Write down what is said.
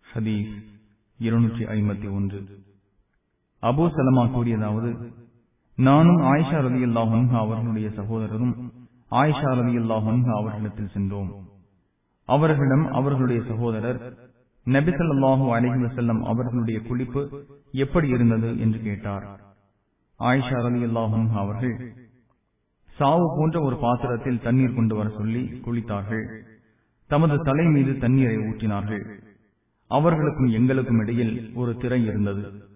ஹதீஸ் இருநூற்றி ஐம்பத்தி ஒன்று அபூ சலமா கூறியதாவது நானும் ஆயிஷா ரதி அல்லாஹ் அவர்களுடைய சகோதரரும் ஆயிஷா ரதி அல்லாஹ் அவர்களிடத்தில் சென்றோம் அவர்களிடம் அவர்களுடைய சகோதரர் நபிசல்லாஹு அலஹி வசல்லம் அவர்களுடைய குளிப்பு எப்படி இருந்தது என்று கேட்டார் ஆயிஷா ரதி அல்லாஹ் அவர்கள் சாவு போன்ற ஒரு பாத்திரத்தில் தண்ணீர் கொண்டு வர சொல்லி குளித்தார்கள் தமது தலை மீது தண்ணீரை ஊற்றினார்கள் அவர்களுக்கும் எங்களுக்கும் இடையில் ஒரு திரை இருந்தது